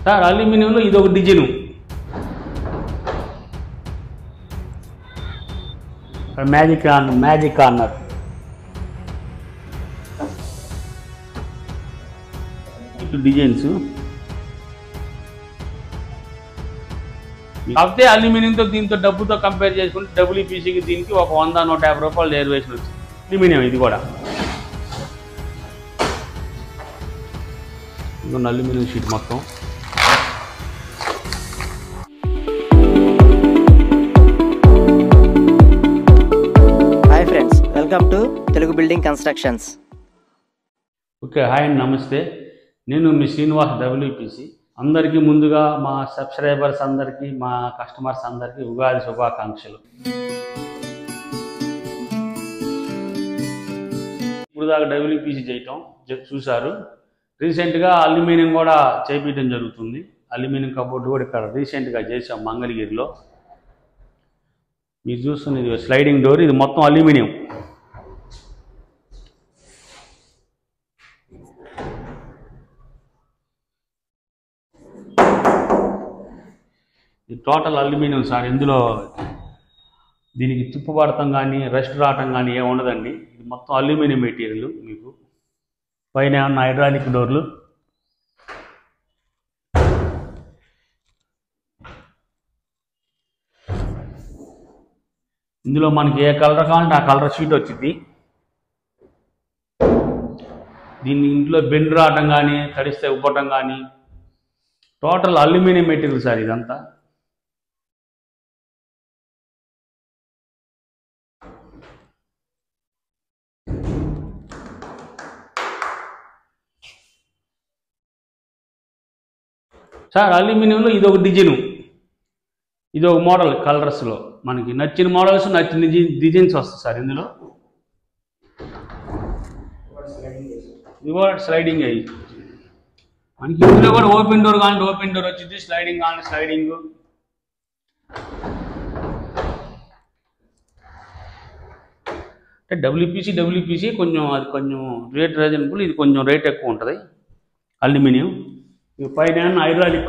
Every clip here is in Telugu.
సార్ అల్యూమినియంలో ఇది ఒక design magic corner magic corner ఇటు డిజైన్స్ కాకపోతే అల్యూమినియంతో దీంతో డబ్బుతో కంపేర్ చేసుకుంటే డబ్ల్యూపీసీకి దీనికి ఒక వంద నూట యాభై రూపాయలు డెరివేషన్ వచ్చింది అల్యూమినియం ఇది కూడా ఇదిగోండి అల్యూమినియం షీట్ మొత్తం hi friends welcome to Telugu building constructions okay hi అండి నమస్తే నేను మీ శ్రీనివాస్ డబ్ల్యూపీసీ అందరికీ ముందుగా మా సబ్స్క్రైబర్స్ అందరికీ మా కస్టమర్స్ అందరికీ ఉగాది శుభాకాంక్షలు ఇప్పుడు దాకా డబ్ల్యూపీసీ చేయటం జ- చూశారు రీసెంట్గా అల్యూమినియం కూడా చేపించడం జరుగుతుంది అల్యూమినియం కబోర్డు కూడా ఇక్కడ రీసెంట్గా చేసాం మంగళగిరిలో మీరు చూస్తున్నది స్లైడింగ్ డోర్ ఇది మొత్తం అల్యూమినియం ఇది టోటల్ అల్యూమినియం సార్ ఇందులో దీనికి తుప్పు పడటం కానీ రెస్ట్ రావటం కానీ ఏమి ఉండదండి ఇది మొత్తం అల్యూమినియం మెటీరియల్ మీకు పైన ఏమన్నా హైడ్రాలిక్ డోర్లు ఇందులో మనకి ఏ కలర్ కావాలంటే ఆ కలర్ షీట్ వచ్చింది దీన్ని ఇంట్లో బెండ్ రావటం కానీ తడిస్తే ఉబ్బటం కానీ టోటల్ అల్యూమినియం మెటీరియల్ సార్ ఇదంతా సార్ అల్యూమినియంలో ఇది ఒక డిజైను ఇది ఒక మోడల్ కలర్స్లో మనకి నచ్చిన మోడల్స్ నచ్చిన డిజైన్ డిజైన్స్ వస్తాయి సార్ ఇందులో ఇది కూడా స్లైడింగ్ అయ్యి మనకి ఇందులో కూడా ఓపెన్ డోర్ కావాలంటే ఓపెన్ డోర్ వచ్చింది స్లైడింగ్ కావాలంటే స్లైడింగ్ అంటే డబ్ల్యూపీసీ డబ్ల్యూపీసీ కొంచెం అది కొంచెం రేట్ రీజనబుల్ ఇది కొంచెం రేట్ ఎక్కువ ఉంటుంది అల్యూమినియం ఇవి పైన హైడ్రాలిక్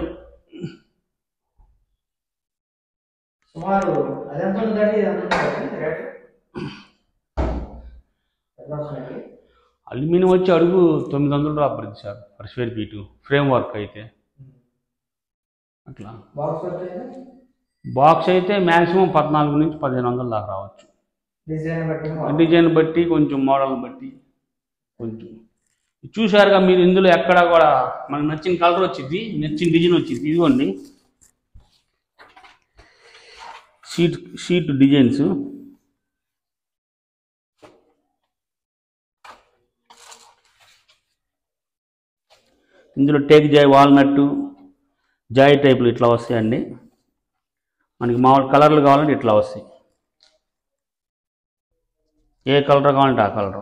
సుమారు అదెంత ఉందండి ఇది ఎంత ఉందండి రేట్ ఎంత వస్తుందండి అల్యూమినియం వచ్చి అడుగు తొమ్మిది వందలు రాబడింది sir per square feet frame work అయితే అట్లా బాక్స్ వచ్చేది బాక్స్ అయితే మ్యాక్సిమం పద్నాలుగు నుంచి పదిహేను వందల దాకా రావచ్చు డిజైన్ బట్టి డిజైన్ బట్టి కొంచెం మోడల్ బట్టి కొంచెం చూశారుగా మీరు ఇందులో ఎక్కడ కూడా మనకు నచ్చిన కలర్ వచ్చింది నచ్చిన డిజైన్ వచ్చింది ఇదిగోండి షీట్ షీట్ డిజైన్స్ ఇందులో టేక్ జాయ్ వాల్నట్ జాయ్ టైపులు ఇట్లా వస్తాయండి మనకి మామూలు కలర్లు కావాలంటే ఇట్లా వస్తాయి ఏ కలర్ కావాలంటే ఆ కలర్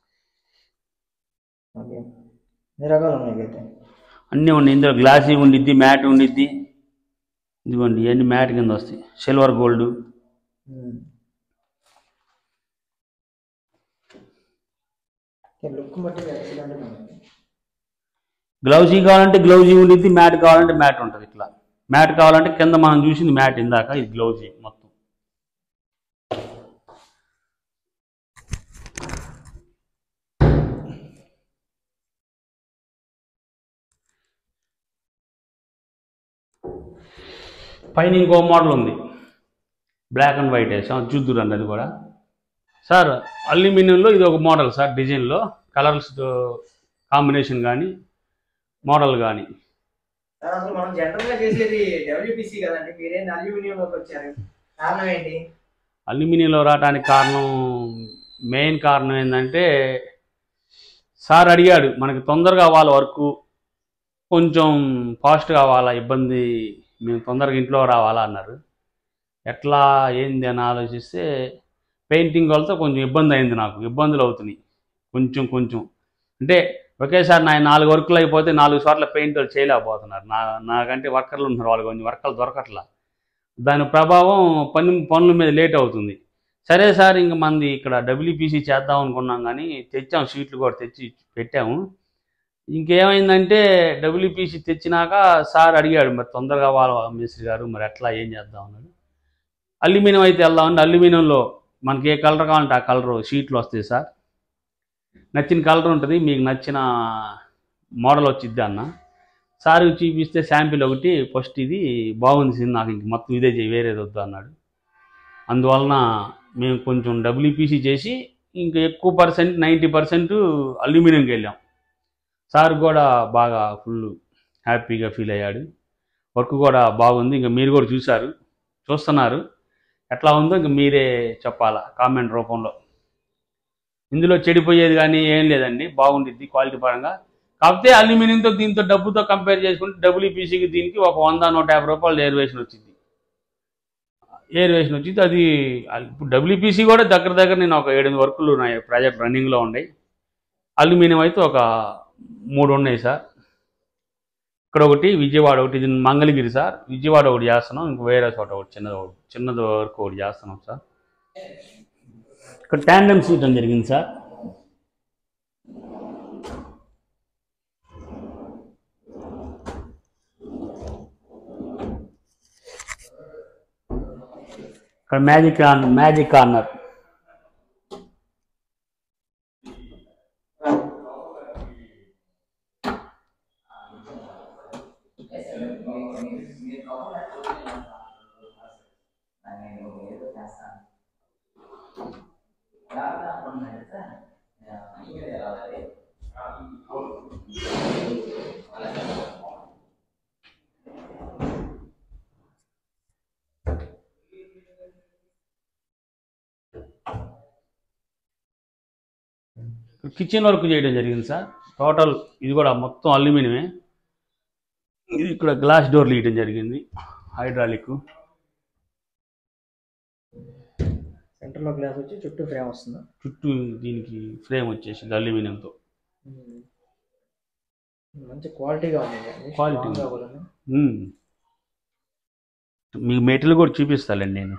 ఓకే ఎన్ని రకాలు ఉన్నాయి అయితే అన్నీ ఉన్నాయి ఇందులో గ్లాసీ ఉండిద్ది మ్యాట్ ఉండిద్ది ఇదిగోండి ఇవన్నీ మ్యాట్ కింద వస్తాయి సిల్వర్ గోల్డ్ లుక్ బట్టి ఎక్సలెంట్ ఉంది గ్లౌజీ కావాలంటే గ్లౌజీ ఉండిద్ది మ్యాట్ కావాలంటే మ్యాట్ ఉంటుంది ఇట్లా మ్యాట్ కావాలంటే కింద మనం చూసింది మ్యాట్ ఇందాక ఇది గ్లౌజీ మొత్తం పైన ఇంకో మోడల్ ఉంది బ్లాక్ అండ్ వైట్ వేసాం చూద్దురండి అది కూడా సార్ అల్యూమినియంలో ఇది ఒక మోడల్ సార్ డిజైన్లో కలర్స్ కాంబినేషన్ కానీ మోడల్ కానీ సార్ అసలు మనం జనరల్ గా చేసేది డబ్ల్యూపీసీ కదండి మీరేం అల్యూమినియంలోకి వచ్చారు కారణం ఏంటి అల్యూమినియంలో రావడానికి కారణం మెయిన్ కారణం ఏంటంటే సార్ అడిగాడు మనకి తొందరగా అవ్వాలి వర్క్ కొంచెం ఫాస్ట్ కావాలా ఇబ్బంది మేము తొందరగా ఇంట్లో రావాలా అన్నారు ఎట్లా ఏంది అని ఆలోచిస్తే పెయింటింగ్ వాళ్ళతో కొంచెం ఇబ్బంది అయింది నాకు ఇబ్బందులు అవుతున్నాయి కొంచెం కొంచెం అంటే ఒకేసారి నా నాలుగు వర్కులు అయిపోతే నాలుగు సార్లు పెయింట్ వాళ్ళు చేయలేకపోతున్నారు నా నాకంటే వర్కర్లు ఉన్నారు వాళ్ళు కొంచెం వర్కర్లు దొరకట్లా దాని ప్రభావం పని పనుల మీద లేట్ అవుతుంది సరే సార్ ఇంక మంది ఇక్కడ డబ్ల్యూపీసీ చేద్దాం అనుకున్నాం కానీ తెచ్చాం షీట్లు కూడా తెచ్చి పెట్టాము ఇంకేమైందంటే డబ్ల్యూపీసీ తెచ్చినాక సార్ అడిగాడు మరి తొందరగా వాళ్ళ మిస్త్రి గారు మరి ఎట్లా ఏం చేద్దాం అన్నాడు అల్యూమినియం అయితే వెళ్దామండి అల్యూమినియంలో మనకి ఏ కలర్ కావాలంటే ఆ కలర్ షీట్లు వస్తాయి సార్ నచ్చిన కలర్ ఉంటుంది మీకు నచ్చిన మోడల్ వచ్చిద్ది అన్న సార్ చూపిస్తే శాంపిల్ ఒకటి ఫస్ట్ ఇది బాగుంది సిన్ నాకు ఇంక మొత్తం ఇదే చేయి వేరేది వద్దు అన్నాడు అందువలన మేము కొంచెం డబ్ల్యూపీసీ చేసి ఇంకా ఎక్కువ పర్సెంట్ నైంటీ పర్సెంట్ అల్యూమినియంకి వెళ్ళాం సార్ కూడా బాగా ఫుల్ హ్యాపీగా ఫీల్ అయ్యాడు వర్క్ కూడా బాగుంది ఇంకా మీరు కూడా చూశారు చూస్తున్నారు ఎట్లా ఉందో ఇంకా మీరే చెప్పాలా కామెంట్ రూపంలో ఇందులో చెడిపోయేది కానీ ఏం లేదండి బాగుండిద్ది క్వాలిటీ పరంగా కాకపోతే అల్యూమినియంతో దీంతో డబ్బుతో కంపేర్ చేసుకుంటే డబ్ల్యూపీసీకి దీనికి ఒక వంద నూట యాభై రూపాయలు ఎయిర్వేషన్ వచ్చింది ఎయిర్వేషన్ వచ్చింది అది ఇప్పుడు డబ్ల్యూపీసీ కూడా దగ్గర దగ్గర నేను ఒక ఏడెనిమిది వర్కులు నా ప్రాజెక్ట్ రన్నింగ్లో ఉన్నాయి అల్యూమినియం అయితే ఒక మూడు ఉన్నాయి సార్ ఇక్కడ ఒకటి విజయవాడ ఒకటి ఇది మంగళగిరి సార్ విజయవాడ ఒకటి చేస్తున్నాం ఇంక వేరే చోట ఒకటి చిన్నది ఒకటి చిన్నది వరకు ఒకటి చేస్తున్నాం సార్ ఇక్కడ ట్యాండమ్ సీట్ అని జరిగింది సార్ ఇక్కడ magic corner magic corner kitchen work చేయడం జరిగింది సార్ టోటల్ ఇది కూడా మొత్తం అల్యూమినియమే ఇది ఇక్కడ గ్లాస్ డోర్లు ఇయడం జరిగింది హైడ్రాలిక్ సెంటర్లో గ్లాస్ వచ్చి చుట్టూ ఫ్రేమ్ వస్తుంది చుట్టూ దీనికి ఫ్రేమ్ వచ్చేసింది అల్యూమినియంతో మంచి క్వాలిటీగా ఉంది Quality Strong గా ఉంది. కూడా. మ్మ్. మీకు మెటీరియల్ కూడా చూపిస్తానండి నేను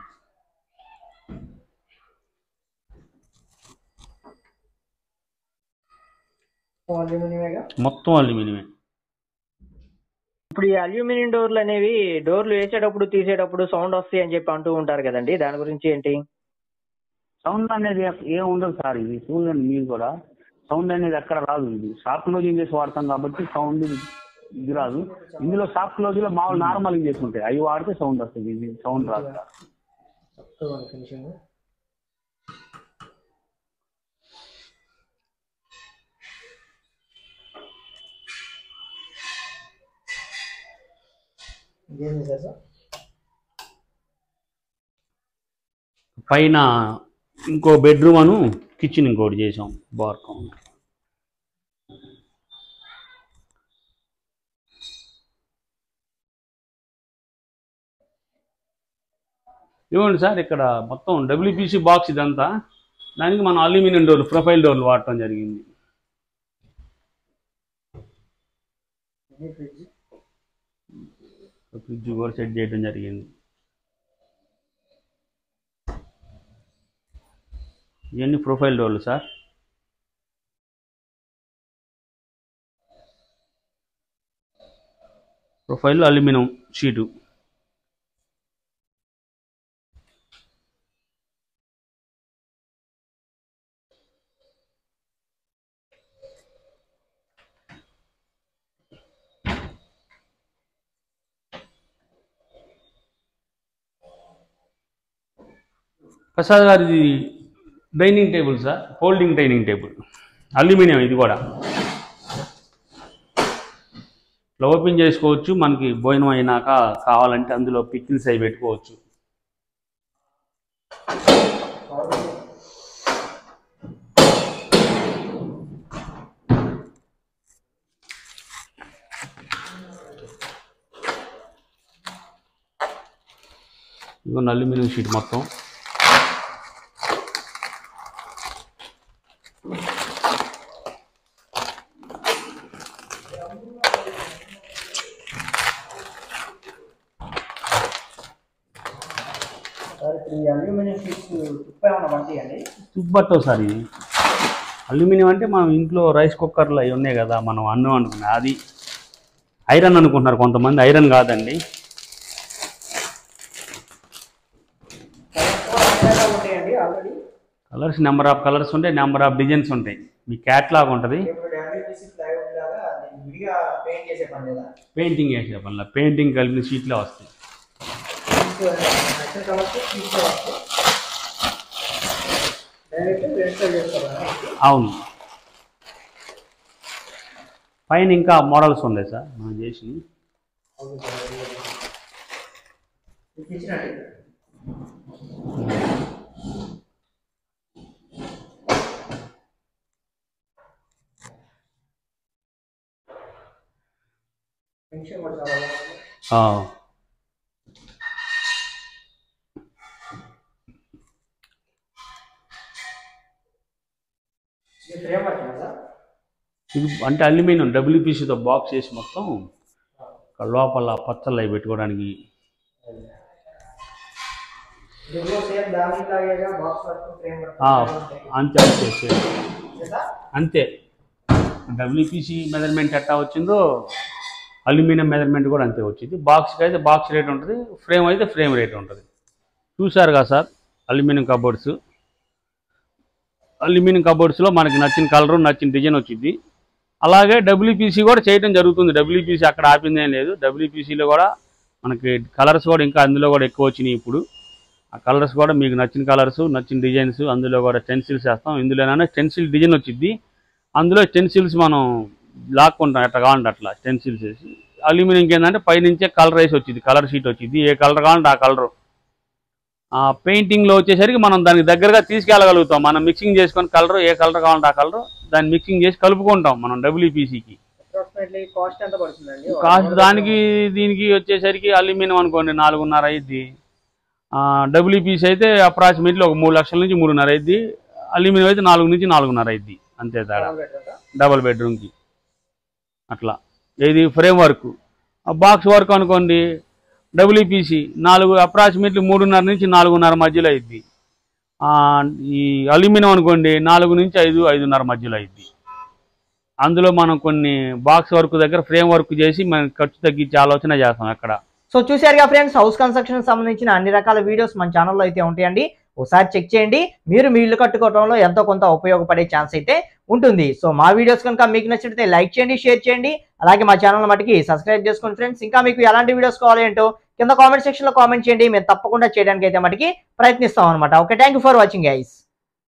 అల్యూమినియమేగా మొత్తం అల్యూమినియమే ఇప్పుడు ఈ అల్యూమినియం డోర్లు అనేవి డోర్లు వేసేటప్పుడు తీసేటప్పుడు సౌండ్ వస్తాయి అని చెప్పి అంటూ ఉంటారు కదండి దాని గురించి ఏంటి సౌండ్ అనేది ఏం ఉండదు సార్ ఇది చూడండి మీరు కూడా సౌండ్ అనేది ఎక్కడ రాదు ఇది సాఫ్ట్ క్లోజింగ్ చేసి వాడతాం కాబట్టి సౌండ్ ఇది రాదు ఇందులో సాఫ్ట్ క్లోజింగ్ లో మామూలు నార్మల్ చేసి ఉంటాయి అవి వాడితే సౌండ్ వస్తుంది ఇది సౌండ్ రాదు సార్ చక్కగా ఉంది ఫినిషింగ్ ఇంకేం చేశారు సార్ పైన ఇంకో బెడ్రూమ్ అను కిచెన్ ఇంకోటి చేసాం బార్కం ఇవ్వండి సార్ ఇక్కడ మొత్తం డబ్ల్యూపీసీ బాక్స్ ఇదంతా దానికి మనం అల్యూమినియం డోర్లు ప్రొఫైల్ డోర్లు వాడటం జరిగింది ఇది ఫ్రిడ్జ్ ఫ్రిడ్జ్ కూడా సెట్ చేయడం జరిగింది ఇవన్నీ ప్రొఫైల్ డోర్లు sir profile aluminium sheet Prasad గారి ఇది dining table sir folding dining table aluminium ఇది కూడా ఇట్లా ఓపెన్ చేసుకోవచ్చు మనకి భోజనం అయినాక కావాలంటే అందులో పిక్కిల్స్ అవి పెట్టుకోవచ్చు ఇదిగో అల్యూమినియం షీట్ మొత్తం సార్ ఇప్పుడు ఈ అల్యూమినియం షీట్స్ తుప్పు ఏమైనా పడతాయండి తుప్పట్టవు సార్ ఇది అల్యూమినియం అంటే మనం ఇంట్లో రైస్ కుక్కర్లు అవి ఉన్నాయి కదా మనం అన్నం అనుకున్నా అది ఐరన్ అనుకుంటున్నారు కొంతమంది ఐరన్ కాదండి ఉంటాయండి already colours number of colours ఉంటాయి నెంబర్ ఆఫ్ డిజైన్స్ ఉంటాయి మీ క్యాట్లాగ్ ఉంటుంది ఇప్పుడు డబ్ల్యూపీసీ ప్లైవుడ్ లాగా దీన్ని విడిగా పెయింట్ చేసే పని లేదా పెయింటింగ్ వేసే పనిలో పెయింటింగ్ కలిపిన షీట్లే వస్తాయి నచ్చిన కలర్స్ తీసుకోవచ్చు డైరెక్ట్ ఇన్స్టాల్ చేసుకోవాలా అవును పైన ఇంకా మోడల్స్ ఉన్నాయి సార్ మనం చేసి ఇచ్చినట్టు ఫినిషింగ్ కూడా చాలా బాగుంది ఇది ఫ్రేమ్ వర్క్ సార్ ఇది అంటే అల్యూమినియం డబ్ల్యూపీసీతో బాక్స్ చేసి మొత్తం ఇక్కడ లోపల పచ్చళ్ళు అవి పెట్టుకోవడానికి దీంట్లో సేమ్ దాని లాగేగా బాక్స్ వర్క్ ఫ్రేమ్ వర్క్ ఆ, ఉంటాయి అంతే అంతే సేమ్. కదా అంతే డబ్ల్యూపీసీ మెజర్మెంట్ ఎట్టా వచ్చిందో అల్యూమినియం మెజర్మెంట్ కూడా అంతే వచ్చింది బాక్స్కి అయితే బాక్స్ రేట్ ఉంటుంది ఫ్రేమ్ అయితే ఫ్రేమ్ రేట్ ఉంటుంది చూసారు కదా సార్ అల్యూమినియం కబోర్డ్స్ అల్యూమినియం కబోర్డ్స్లో మనకి నచ్చిన కలరు నచ్చిన డిజైన్ వచ్చింది అలాగే డబ్ల్యూపీసీ కూడా చేయడం జరుగుతుంది డబ్ల్యూపీసీ అక్కడ ఆపిందేం లేదు డబ్ల్యూపీసీలో కూడా మనకి కలర్స్ కూడా ఇంకా అందులో కూడా ఎక్కువ వచ్చినాయి ఇప్పుడు ఆ కలర్స్ కూడా మీకు నచ్చిన కలర్స్ నచ్చిన డిజైన్స్ అందులో కూడా స్టెన్సిల్స్ వేస్తాం ఇందులోనైనా స్టెన్సిల్ డిజైన్ వచ్చింది అందులో స్టెన్సిల్స్ మనం లాక్కుంటాం ఎట్లా కావాలంటే అట్లా స్టెన్సిల్స్ వేసి అల్యూమినియంకి ఏంటంటే పైనుంచే కలర్ వేసి వచ్చింది కలర్ షీట్ వచ్చింది ఏ కలర్ కావాలంటే ఆ కలర్ ఆ పెయింటింగ్లో వచ్చేసరికి మనం దానికి దగ్గరగా తీసుకెళ్ళగలుగుతాం మనం మిక్సింగ్ చేసుకొని కలర్ ఏ కలర్ కావాలంటే ఆ కలర్ దాన్ని మిక్సింగ్ చేసి కలుపుకుంటాం మనం డబ్ల్యూపీసీకి అప్రాక్సిమేట్లీ కాస్ట్ ఎంత పడుతుందండి కాస్ట్ దానికి దీనికి వచ్చేసరికి అల్యూమినియం అనుకోండి నాలుగున్నర అయింది డబ్ల్యూపీసీ అయితే అప్రాక్సిమేట్లీ ఒక మూడు లక్షల నుంచి మూడున్నర అయింది అల్యూమినియం అయితే నాలుగు నుంచి నాలుగున్నర అయింది అంతే తేడా డబల్ బెడ్రూమ్కి అట్లా ఇది ఫ్రేమ్ వర్క్ బాక్స్ వర్క్ అనుకోండి డబ్ల్యూపీసీ నాలుగు అప్రాక్సిమేట్లీ మూడున్నర నుంచి నాలుగున్నర మధ్యలో అయింది ఈ అల్యూమినియం అనుకోండి నాలుగు నుంచి ఐదు ఐదున్నర మధ్యలో అయింది అందులో మనం కొన్ని బాక్స్ వర్క్ దగ్గర ఫ్రేమ్ వర్క్ చేసి మనం ఖర్చు తగ్గించే ఆలోచన చేస్తాం అక్కడ సో చూశారుగా ఫ్రెండ్స్ హౌస్ కన్స్ట్రక్షన్ సంబంధించిన అన్ని రకాల వీడియోస్ మన ఛానల్లో అయితే ఉంటాయండి ఒకసారి చెక్ చేయండి మీరు మీ ఇల్లు కట్టుకోవడంలో ఎంతో కొంత ఉపయోగపడే ఛాన్స్ అయితే ఉంటుంది సో మా వీడియోస్ కనుక మీకు నచ్చితే లైక్ చేయండి షేర్ చేయండి అలాగే మా ఛానల్ మటుకి సబ్స్క్రైబ్ చేసుకోండి ఫ్రెండ్స్ ఇంకా మీకు ఎలాంటి వీడియోస్ కావాలి ఏంటో కింద కామెంట్ సెక్షన్లో కామెంట్ చేయండి మేము తప్పకుండా చేయడానికి అయితే మటుకి ప్రయత్నిస్తాం అనమాట okay thank for watching guys